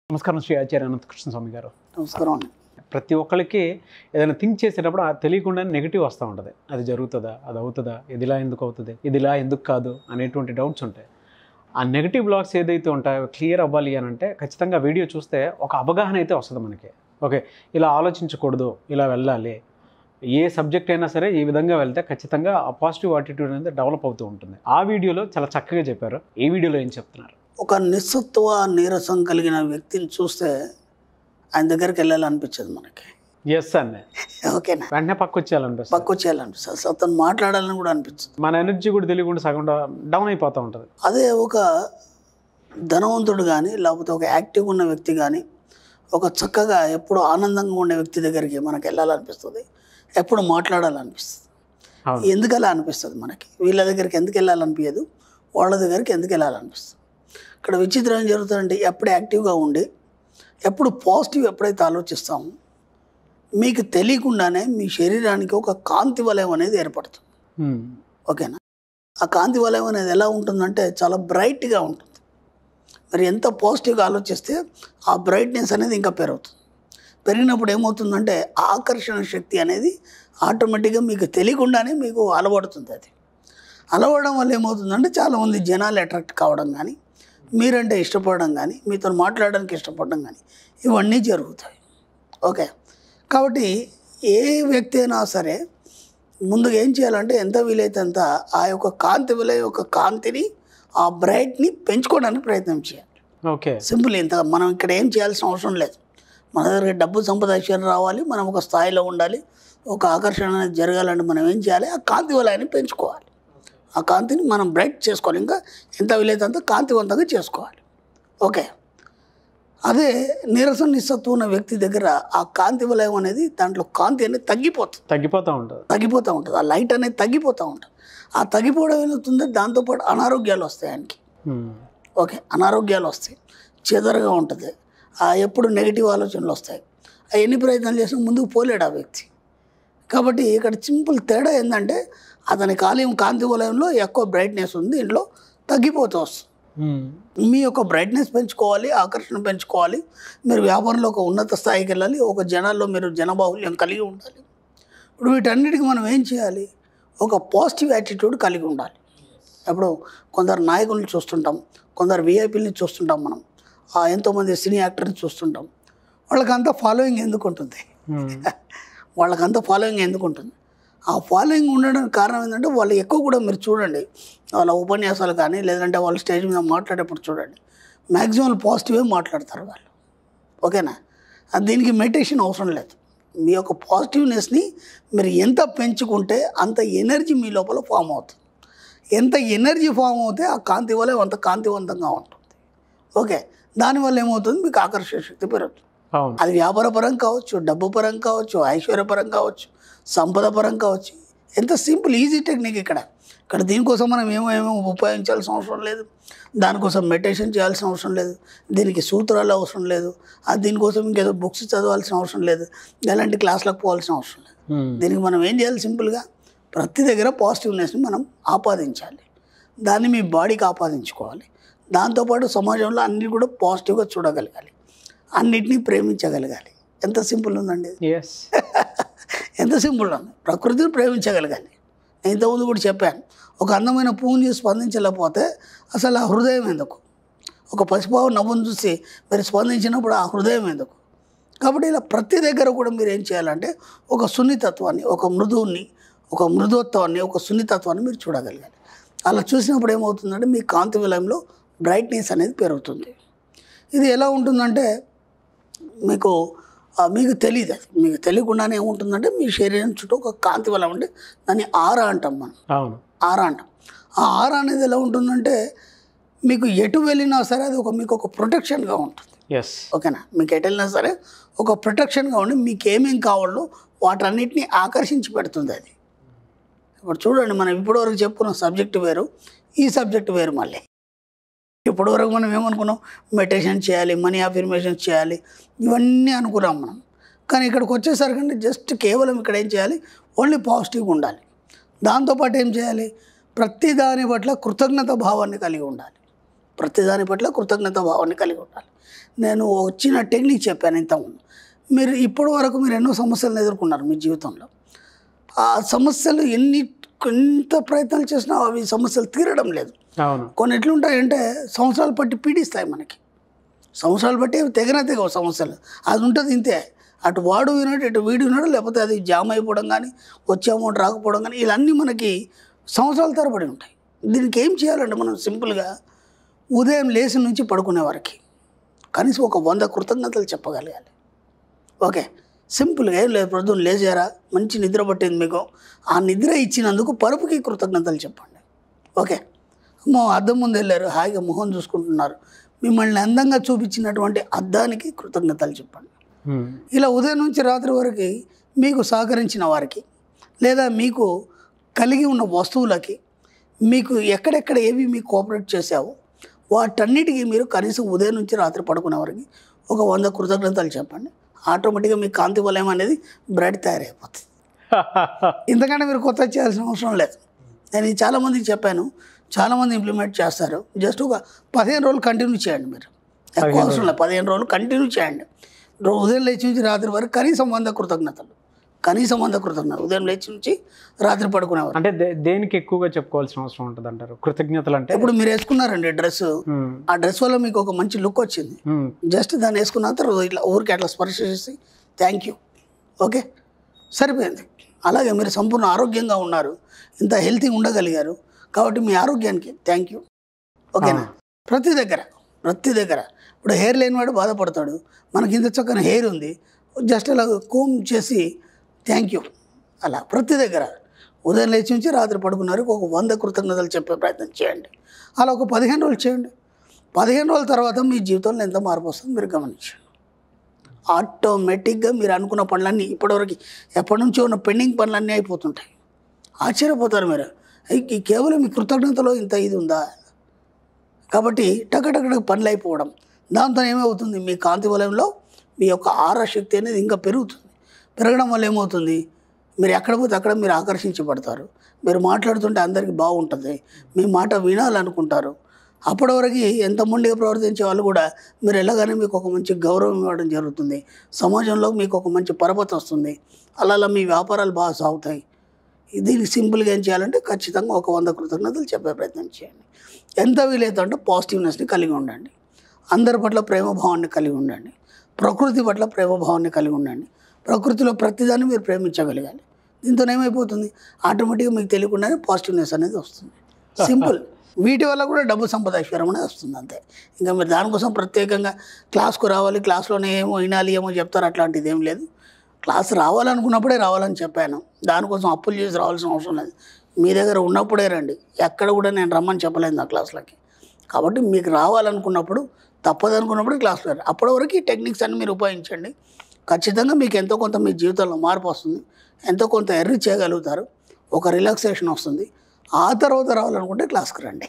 నమస్కారం శ్రీ ఆచార్య అనంతకృష్ణ స్వామి గారు నమస్కారం అండి ప్రతి ఒక్కరికి ఏదైనా థింక్ చేసేటప్పుడు ఆ తెలియకుండా నెగిటివ్ వస్తూ ఉంటుంది అది జరుగుతుందా అది అవుతుందా ఇదిలా ఎందుకు అవుతుంది ఇదిలా ఎందుకు కాదు అనేటువంటి డౌట్స్ ఉంటాయి ఆ నెగిటివ్ బ్లాగ్స్ ఏదైతే ఉంటాయో క్లియర్ అవ్వాలి అని అంటే ఖచ్చితంగా వీడియో చూస్తే ఒక అవగాహన అయితే వస్తుంది మనకి ఓకే ఇలా ఆలోచించకూడదు ఇలా వెళ్ళాలి ఏ సబ్జెక్ట్ అయినా సరే ఈ విధంగా వెళ్తే ఖచ్చితంగా ఆ పాజిటివ్ యాటిట్యూడ్ అనేది డెవలప్ అవుతూ ఉంటుంది ఆ వీడియోలో చాలా చక్కగా చెప్పారు ఈ వీడియోలో ఏం చెప్తున్నారు ఒక నిస్సత్వ నీరసం కలిగిన వ్యక్తిని చూస్తే ఆయన దగ్గరికి వెళ్ళాలనిపించదు మనకి ఎస్ అన్నే ఓకేనా వెంటనే పక్క వచ్చేయాలనిపిస్తుంది పక్క వచ్చేయాలనిపిస్తుంది అసలు అతను మాట్లాడాలని కూడా అనిపించదు మన ఎనర్జీ కూడా తెలియకుండా సగం డౌన్ అయిపోతూ ఉంటుంది అదే ఒక ధనవంతుడు కానీ లేకపోతే ఒక యాక్టివ్ ఉన్న వ్యక్తి కానీ ఒక చక్కగా ఎప్పుడు ఆనందంగా ఉండే వ్యక్తి దగ్గరికి మనకి వెళ్ళాలనిపిస్తుంది ఎప్పుడు మాట్లాడాలనిపిస్తుంది అవును ఎందుకు అలా అనిపిస్తుంది మనకి వీళ్ళ దగ్గరికి ఎందుకు వెళ్ళాలనిపించదు వాళ్ళ దగ్గరికి ఎందుకు వెళ్ళాలనిపిస్తుంది ఇక్కడ విచిత్రం ఏం జరుగుతుందంటే ఎప్పుడు యాక్టివ్గా ఉండి ఎప్పుడు పాజిటివ్ ఎప్పుడైతే ఆలోచిస్తామో మీకు తెలియకుండానే మీ శరీరానికి ఒక కాంతి వలయం అనేది ఏర్పడుతుంది ఉమ్. ఓకేనా ఆ కాంతి వలయం అనేది ఎలా ఉంటుందంటే చాలా బ్రైట్గా ఉంటుంది మరి ఎంత పాజిటివ్గా ఆలోచిస్తే ఆ బ్రైట్నెస్ అనేది ఇంకా పెరుగుతుంది పెరిగినప్పుడు ఏమవుతుందంటే ఆకర్షణ శక్తి అనేది ఆటోమేటిక్గా మీకు తెలియకుండానే మీకు అలవడుతుంది అది అలవడం వల్ల ఏమవుతుందంటే చాలామంది జనాలు అట్రాక్ట్ కావడం కానీ మీరంటే ఇష్టపడడం కానీ మీతో మాట్లాడడానికి ఇష్టపడడం కానీ ఇవన్నీ జరుగుతాయి ఓకే కాబట్టి ఏ వ్యక్తి అయినా సరే ముందుగా ఏం చేయాలంటే ఎంత వీలైతే అంత ఆ యొక్క కాంతి విల యొక్క కాంతిని ఆ బ్రైట్ని పెంచుకోవడానికి ప్రయత్నం చేయాలి ఓకే సింపుల్ ఇంత మనం ఇక్కడ ఏం చేయాల్సిన అవసరం లేదు మన దగ్గర డబ్బు సంపద ఐశ్వర్యం రావాలి మనం ఒక స్థాయిలో ఉండాలి ఒక ఆకర్షణ అనేది జరగాలంటే మనం ఏం చేయాలి ఆ కాంతి వలయాన్ని పెంచుకోవాలి ఆ కాంతిని మనం బ్రైట్ చేసుకోవాలి ఇంకా ఎంత వీలైతే అంత కాంతివంతంగా చేసుకోవాలి ఓకే అదే నీరసం నిస్సత్వం ఉన్న వ్యక్తి దగ్గర ఆ కాంతి వలయం అనేది దాంట్లో కాంతి అనేది తగ్గిపోతుంది తగ్గిపోతూ ఉంటుంది తగ్గిపోతూ ఉంటుంది ఆ లైట్ అనేది తగ్గిపోతూ ఉంటుంది ఆ తగ్గిపోవడం ఏమవుతుందో దాంతోపాటు అనారోగ్యాలు వస్తాయి ఆయనకి ఉమ్. ఓకే అనారోగ్యాలు వస్తాయి చెదరగా ఉంటుంది ఆ ఎప్పుడు నెగిటివ్ ఆలోచనలు వస్తాయి ఆ ఎన్ని ప్రయత్నాలు చేసినా ముందుకు పోలేడు ఆ వ్యక్తి కాబట్టి ఇక్కడ సింపుల్ తేడా ఏంటంటే అతని కాలేయం కాంతి వలయంలో ఎక్కువ బ్రైట్నెస్ ఉంది ఇంట్లో తగ్గిపోతూ వస్తుంది ఉమ్. మీ యొక్క బ్రైట్నెస్ పెంచుకోవాలి ఆకర్షణ పెంచుకోవాలి మీరు వ్యాపారంలో ఒక ఉన్నత స్థాయికి వెళ్ళాలి ఒక జనాల్లో మీరు జనబాహుల్యం కలిగి ఉండాలి ఇప్పుడు వీటన్నిటికీ మనం ఏం చేయాలి ఒక పాజిటివ్ యాటిట్యూడ్ కలిగి ఉండాలి ఇప్పుడు కొందరు నాయకుల్ని చూస్తుంటాం కొందరు విఐపీలని చూస్తుంటాం మనం ఆ ఎంతోమంది సినీ యాక్టర్ని చూస్తుంటాం వాళ్ళకంతా ఫాలోయింగ్ ఎందుకు ఉంటుంది ఉమ్. వాళ్ళకంత ఫాలోయింగ్ ఎందుకు ఉంటుంది ఆ ఫాలోయింగ్ ఉండడానికి కారణం ఏంటంటే వాళ్ళు ఎక్కువ కూడా మీరు చూడండి వాళ్ళ ఉపన్యాసాలు కానీ లేదంటే వాళ్ళు స్టేజ్ మీద మాట్లాడేటప్పుడు చూడండి మ్యాక్సిమం పాజిటివే మాట్లాడతారు వాళ్ళు ఓకేనా అది దీనికి మెడిటేషన్ అవసరం లేదు మీ యొక్క పాజిటివ్నెస్ని మీరు ఎంత పెంచుకుంటే అంత ఎనర్జీ మీ లోపల ఫామ్ అవుతుంది ఎంత ఎనర్జీ ఫామ్ అవుతే ఆ కాంతి వల్ల అంత కాంతివంతంగా ఉంటుంది ఓకే దానివల్ల ఏమవుతుంది మీకు ఆకర్షణ శక్తి పెరుగుతుంది అవును అది వ్యాపార పరం కావచ్చు డబ్బు పరం కావచ్చు ఐశ్వర్యపరం కావచ్చు సంపద పరం కావచ్చు ఎంత సింపుల్ ఈజీ టెక్నిక్ ఇక్కడ ఇక్కడ దీనికోసం మనం ఏమో ఏమో ఉపయోగించాల్సిన అవసరం లేదు దానికోసం మెడిటేషన్ చేయాల్సిన అవసరం లేదు దీనికి సూత్రాలు అవసరం లేదు ఆ దీనికోసం ఇంకేదో బుక్స్ చదవాల్సిన అవసరం లేదు ఎలాంటి క్లాసులకు పోవాల్సిన అవసరం లేదు ఉమ్. దీనికి మనం ఏం చేయాలి సింపుల్గా ప్రతి దగ్గర పాజిటివ్నెస్ని మనం ఆపాదించాలి దాన్ని మీ బాడీకి ఆపాదించుకోవాలి దాంతోపాటు సమాజంలో అన్ని కూడా పాజిటివ్గా చూడగలగాలి అన్నిటినీ ప్రేమించగలగాలి ఎంత సింపుల్ ఉందండి ఇది? ఎస్ ఎంత సింపుల్ ఉంది ప్రకృతిని ప్రేమించగలగాలి నేను ఇంతకుముందు కూడా చెప్పాను ఒక అందమైన పువ్వుని చూసి స్పందించలేకపోతే అసలు ఆ హృదయం ఎందుకు ఒక పసిపావు నవ్వును చూసి మీరు స్పందించినప్పుడు ఆ హృదయం ఎందుకు కాబట్టి ఇలా ప్రతి దగ్గర కూడా మీరు ఏం చేయాలంటే ఒక సున్నితత్వాన్ని ఒక మృదువుని ఒక మృదుత్వాన్ని ఒక సున్నితత్వాన్ని మీరు చూడగలగాలి అలా చూసినప్పుడు ఏమవుతుందంటే మీ కాంతి విలయంలో బ్రైట్నెస్ అనేది పెరుగుతుంది ఇది ఎలా ఉంటుందంటే మీకు ఆ, మీకు తెలియదు అది మీకు తెలియకుండానే ఏముంటుందంటే మీ శరీరం చుట్టూ ఒక కాంతి వల్ల ఉండి దాన్ని ఆరా అంటాం మనం అవును ఆరా అంటాం ఆ ఆరా అనేది ఎలా ఉంటుందంటే మీకు ఎటు వెళ్ళినా సరే అది ఒక మీకు ఒక ప్రొటెక్షన్గా ఉంటుంది ఎస్ ఓకేనా మీకు ఎటు వెళ్ళినా సరే ఒక ప్రొటెక్షన్గా ఉండి మీకు ఏమేం కావాలో వాటన్నిటిని ఆకర్షించి పెడుతుంది అది ఇప్పుడు చూడండి మనం ఇప్పటివరకు చెప్పుకున్న సబ్జెక్ట్ వేరు ఈ సబ్జెక్ట్ వేరు మళ్ళీ ఇప్పటివరకు మనం ఏమనుకున్నాం మెడిటేషన్ చేయాలి మనీ అఫర్మేషన్ చేయాలి ఇవన్నీ అనుకున్నాం మనం కానీ ఇక్కడికి వచ్చేసరికి జస్ట్ కేవలం ఇక్కడ ఏం చేయాలి ఓన్లీ పాజిటివ్గా ఉండాలి దాంతోపాటు ఏం చేయాలి ప్రతి దాని పట్ల కృతజ్ఞత భావాన్ని కలిగి ఉండాలి ప్రతిదాని పట్ల కృతజ్ఞత భావాన్ని కలిగి ఉండాలి నేను వచ్చిన టెక్నిక్ చెప్పాను ఇంతకుముందు మీరు ఇప్పటి వరకు మీరు ఎన్నో సమస్యలను ఎదుర్కొన్నారు మీ జీవితంలో ఆ సమస్యలు ఎన్ని ఎంత ప్రయత్నాలు చేసినా అవి సమస్యలు తీరడం లేదు అవును కొన్ని ఎట్లుంటాయంటే సంవత్సరాలు పట్టి పీడిస్తాయి మనకి సంవత్సరాలు బట్టి తెగన తెగవు సమస్యలు అది ఉంటుంది ఇంతే అటు వాడు వినాడు ఇటు వీడు వినాడు లేకపోతే అది జామ్ అయిపోవడం కానీ వచ్చే అమౌంట్ రాకపోవడం కానీ ఇవన్నీ మనకి సంవత్సరాల తరబడి ఉంటాయి దీనికి ఏం చేయాలంటే మనం సింపుల్గా ఉదయం లేచి నుంచి పడుకునే వరకు కనీసం ఒక వంద కృతజ్ఞతలు చెప్పగలగాలి ఓకే సింపుల్గా ఏం లేదు ప్రొద్దున లేచారా మంచి నిద్ర పట్టింది మీకు ఆ నిద్ర ఇచ్చినందుకు పరుపుకి కృతజ్ఞతలు చెప్పండి ఓకే అమ్మో అద్దం ముందు వెళ్ళారు హాయిగా మొహం చూసుకుంటున్నారు మిమ్మల్ని అందంగా చూపించినటువంటి అద్దానికి కృతజ్ఞతలు చెప్పండి ఉమ్. ఇలా ఉదయం నుంచి రాత్రి వరకు మీకు సహకరించిన వారికి లేదా మీకు కలిగి ఉన్న వస్తువులకి మీకు ఎక్కడెక్కడ ఏవి మీకు కోఆపరేట్ చేసావో వాటన్నిటికీ మీరు కనీసం ఉదయం నుంచి రాత్రి పడుకునే వరకు ఒక వంద కృతజ్ఞతలు చెప్పండి ఆటోమేటిక్గా మీ కాంతి వలయం అనేది బ్రైట్ తయారైపోతుంది ఇంతకంటే మీరు కొత్త చేయాల్సిన అవసరం లేదు నేను ఇది చాలామందికి చెప్పాను చాలామంది ఇంప్లిమెంట్ చేస్తారు జస్ట్ ఒక పదిహేను రోజులు కంటిన్యూ చేయండి మీరు ఎక్కువ అవసరం లేదు పదిహేను రోజులు కంటిన్యూ చేయండి రో- ఉదయం లేచి నుంచి రాత్రి వరకు కనీసం వంద కృతజ్ఞతలు కనీసం వంద కృతజ్ఞతలు ఉదయం లేచి నుంచి రాత్రి పడుకునేవారు అంటే దే- దేనికి ఎక్కువగా చెప్పుకోవాల్సిన అవసరం ఉంటుంది అంటారు కృతజ్ఞతలు అంటే ఇప్పుడు మీరు వేసుకున్నారండి డ్రెస్ ఉమ్, ఆ డ్రెస్ వల్ల మీకు ఒక మంచి లుక్ వచ్చింది ఉమ్, జస్ట్ దాన్ని వేసుకున్న తర్వాత ఇట్లా ఊరికి అట్లా స్పర్శ చేసి థ్యాంక్ యూ ఓకే సరిపోయింది అలాగే మీరు సంపూర్ణ ఆరోగ్యంగా ఉన్నారు ఇంత హెల్తీ ఉండగలిగారు కాబట్టి మీ ఆరోగ్యానికి థ్యాంక్ యూ ఓకేనా ప్రతి దగ్గర ప్రతి దగ్గర ఇప్పుడు హెయిర్ లేనివాడు బాధపడతాడు మనకి ఇంత చక్కని హెయిర్ ఉంది జస్ట్ అలా కోమ్ చేసి థ్యాంక్ యూ అలా ప్రతి దగ్గర ఉదయం లేచి నుంచి రాత్రి పడుకున్నారు ఒక వంద కృతజ్ఞతలు చెప్పే ప్రయత్నం చేయండి అలా ఒక పదిహేను రోజులు చేయండి పదిహేను రోజుల తర్వాత మీ జీవితంలో ఎంత మార్పు వస్తుందో మీరు గమనించండి ఆటోమేటిక్గా మీరు అనుకున్న పనులన్నీ ఇప్పటివరకు ఎప్పటి నుంచో ఉన్న పెండింగ్ పనులన్నీ అయిపోతుంటాయి ఆశ్చర్యపోతారు మీరు "ఏయ్, ఈ కేవలం మీ కృతజ్ఞతలో ఇంత ఇది ఉందా కాబట్టి టకటకటక పనులు అయిపోవడం దాంతో ఏమవుతుంది మీ కాంతి వలయంలో మీ యొక్క ఆరా శక్తి అనేది ఇంకా పెరుగుతుంది పెరగడం వల్ల ఏమవుతుంది మీరు ఎక్కడ పోతే అక్కడ మీరు ఆకర్షించబడతారు మీరు మాట్లాడుతుంటే అందరికీ బాగుంటుంది మీ మాట వినాలనుకుంటారు అప్పటి వరకు ఎంత మొండిగా ప్రవర్తించే వాళ్ళు కూడా మీరు వెళ్ళగానే మీకు ఒక మంచి గౌరవం ఇవ్వడం జరుగుతుంది సమాజంలో మీకు ఒక మంచి పరపతి వస్తుంది అలా అలా మీ వ్యాపారాలు బాగా సాగుతాయి దీనికి సింపుల్గా ఏం చేయాలంటే ఖచ్చితంగా ఒక వంద కృతజ్ఞతలు చెప్పే ప్రయత్నం చేయండి ఎంత వీలైతే అంటే పాజిటివ్నెస్ని కలిగి ఉండండి అందరి పట్ల ప్రేమభావాన్ని కలిగి ఉండండి ప్రకృతి పట్ల ప్రేమభావాన్ని కలిగి ఉండండి ప్రకృతిలో ప్రతిదాన్ని మీరు ప్రేమించగలగాలి దీంతో ఏమైపోతుంది ఆటోమేటిక్గా మీకు తెలియకుండానే పాజిటివ్నెస్ అనేది వస్తుంది సింపుల్ వీటి వల్ల కూడా డబ్బు సంపద ఐశ్వర్యం అనేది వస్తుంది అంతే ఇంకా మీరు దానికోసం ప్రత్యేకంగా క్లాస్కు రావాలి క్లాస్లోనే ఏమో వినాలి ఏమో చెప్తారు అట్లాంటిది ఏం లేదు క్లాస్ రావాలనుకున్నప్పుడే రావాలని చెప్పాను దానికోసం అప్పులు చేసి రావాల్సిన అవసరం లేదు మీ దగ్గర ఉన్నప్పుడే రండి ఎక్కడ కూడా నేను రమ్మని చెప్పలేదు ఆ క్లాసులకి కాబట్టి మీకు రావాలనుకున్నప్పుడు తప్పదనుకున్నప్పుడు క్లాస్లో రండి అప్పటి వరకు ఈ టెక్నిక్స్ అన్ని మీరు ఉపయోగించండి ఖచ్చితంగా మీకు ఎంతో కొంత మీ జీవితంలో మార్పు వస్తుంది ఎంతో కొంత ఎర్రి చేయగలుగుతారు ఒక రిలాక్సేషన్ వస్తుంది ఆ తర్వాత రావాలనుకుంటే క్లాస్కి రండి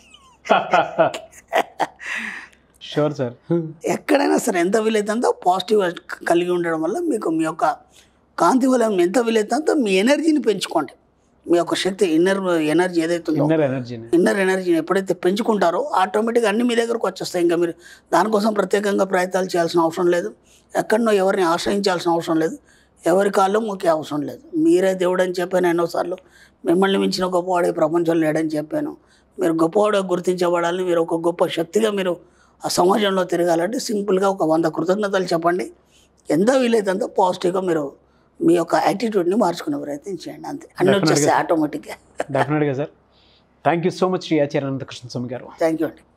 షూర్ సార్ ఎక్కడైనా సరే ఎంత వీలైతే అంత పాజిటివ్ కలిగి ఉండడం వల్ల మీకు మీ యొక్క కాంతి వలయం ఎంత వీలైతే అంత మీ ఎనర్జీని పెంచుకోండి మీ యొక్క శక్తి ఇన్నర్ ఎనర్జీ ఏదైతే ఉందో ఇన్నర్ ఎనర్జీని ఇన్నర్ ఎనర్జీని ఎప్పుడైతే పెంచుకుంటారో ఆటోమేటిక్గా అన్ని మీ దగ్గరకు వచ్చేస్తాయి ఇంకా మీరు దానికోసం ప్రత్యేకంగా ప్రయత్నాలు చేయాల్సిన అవసరం లేదు ఎక్కడనో ఎవరిని ఆశ్రయించాల్సిన అవసరం లేదు ఎవరి కాళ్ళు మొక్కే అవసరం లేదు మీరే దేవుడు అని చెప్పాను ఎన్నోసార్లు మిమ్మల్ని మించిన గొప్పవాడు ఈ ప్రపంచంలో లేడని చెప్పాను మీరు గొప్పవాడు గుర్తించబడాలని మీరు ఒక గొప్ప శక్తిగా మీరు ఆ సమాజంలో తిరగాలంటే సింపుల్గా ఒక వంద కృతజ్ఞతలు చెప్పండి ఎంత వీలైతే అంత పాజిటివ్గా మీరు మీ యొక్క యాటిట్యూడ్ని మార్చుకునే ప్రయత్నం చేయండి అంతే అన్నీ వచ్చేస్తాయి ఆటోమేటిక్గా డెఫినెట్గా sir thank you so much Shri Acharya Anantakrishna Swami గారు థ్యాంక్ యూ అండి